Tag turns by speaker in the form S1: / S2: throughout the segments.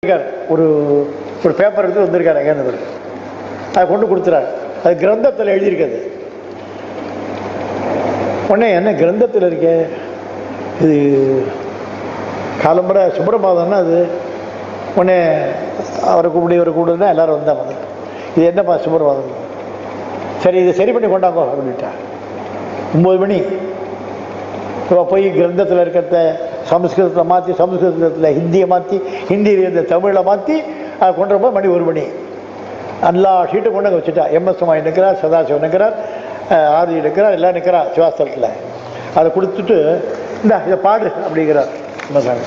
S1: இருக்கார். ஒரு ஒரு பேப்பர் எடுத்து வந்திருக்காரு அங்கேருந்து அதை கொண்டு கொடுத்துறாரு அது கிரந்தத்தில் எழுதியிருக்காது உடனே என்ன கிரந்தத்தில் இருக்கே இது காலம்புரை சுப்பிரபாதம்னா அது உடனே அவரை கூப்பிடு இவரை கூப்பிடுன்னா எல்லாரும் வந்தாங்க இது என்னப்பா சுப்பிரபாதம் சரி இதை சரி பண்ணி கொண்டாங்கோ அப்படின்ட்டா ஒம்பது மணி இவ போய் கிரந்தத்தில் இருக்கிறத சமஸ்கிருதத்தில் மாற்றி சமஸ்கிருதத்தில் ஹிந்தியை மாற்றி ஹிந்தியில் இருந்த தமிழை மாற்றி அதை கொண்டு போய் மணி ஒரு மணி எல்லா ஷீட்டும் கொண்டு அங்கே வச்சுட்டா எம்எஸ் சுமாய் நிற்கிறார் சதாசிவம் நிற்கிறார் அஹ் ஆர்ஜி நிற்கிறார் எல்லாம் நிற்கிறா சிவாஸ்தலத்தில் அதை கொடுத்துட்டு இந்தா இதை பாடு அப்படிங்கிறார் எம்எஸ்சாமி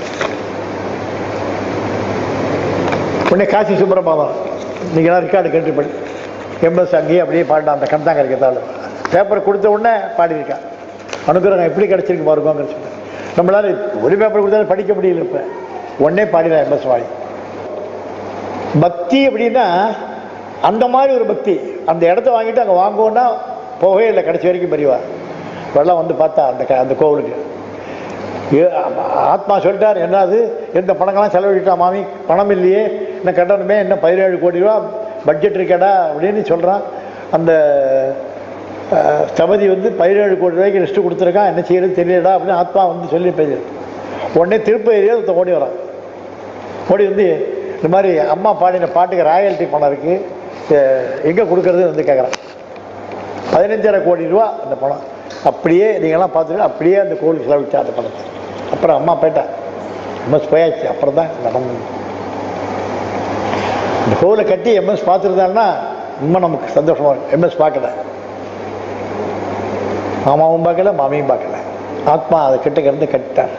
S1: உடனே காசி சுப்பிரபாதம் நீங்களாம் ரெக்கார்டு கேட்டு படி எம்எஸ் அங்கேயே அப்படியே பாடினா அந்த கந்தாங்க இருக்கிறதால பேப்பர் கொடுத்த உடனே பாடியிருக்கான் அனுகிரகம் எப்படி கிடச்சிருக்கு பாருங்கங்கிற சொல்லி நம்மளால ஒரு பேப்பர் கொடுத்தாலும் படிக்க முடியல இப்போ உடனே பாடினா எம்எஸ் வாடி பக்தி அப்படின்னா அந்த மாதிரி ஒரு பக்தி அந்த இடத்த வாங்கிட்டு அங்கே வாங்குவோன்னா போகவே இல்லை கடைசி வரைக்கும் பெரியவா வெள்ளம் வந்து பார்த்தா அந்த க அந்த கோவிலுக்கு ஏ- ஆத்மா சொல்லிட்டார் என்னது எந்த பணங்கள்லாம் செலவழிட்டா மாமி பணம் இல்லையே என்ன கட்டணுமே என்ன பதினேழு கோடி ரூபா பட்ஜெட் இருக்கடா அப்படின்னு சொல்கிறான் அந்த அஹ், ஸ்தபதி வந்து பதினேழு கோடி ரூபாய்க்கு லிஸ்ட்டு கொடுத்துருக்கான் என்ன செய்யறது தெரியலடா அப்படின்னு ஆத்மா வந்து சொல்லி போயிடுது உடனே திருப்ப ஏரியா ஒருத்தன் ஓடி வரான் ஓடி வந்து இந்த மாதிரி அம்மா பாடின பாட்டுக்கு ராயல்ட்டி பணம் இருக்குது எங்கே கொடுக்கறது வந்து கேட்குறான் பதினஞ்சரை கோடி ரூபா அந்த பணம் அப்படியே நீங்கள்லாம் பார்த்துட்டு அப்படியே அந்த கோவிலுக்கு செலவிச்சா அந்த பணத்தை அப்புறம் அம்மா போயிட்டா எம்எஸ் போயாச்சு அப்புறம் தான் நடந்தது இந்த கோவிலை கட்டி எம்எஸ் பார்த்துருந்தான்னா இன்னும் நமக்கு சந்தோஷமா இருக்கும் எம்எஸ் பார்க்கல மாமாவும் பார்க்கல மாமியும் பார்க்கல ஆத்மா அதை கிட்ட இருந்து கட்டிட்டார்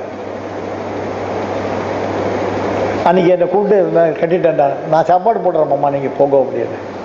S1: அன்னைக்கு என்னை கூப்பிட்டு நான் கட்டிட்டேன்டா நான் சாப்பாடு போடுறேன் மாமா நீங்கள் போங்க அப்படின்னு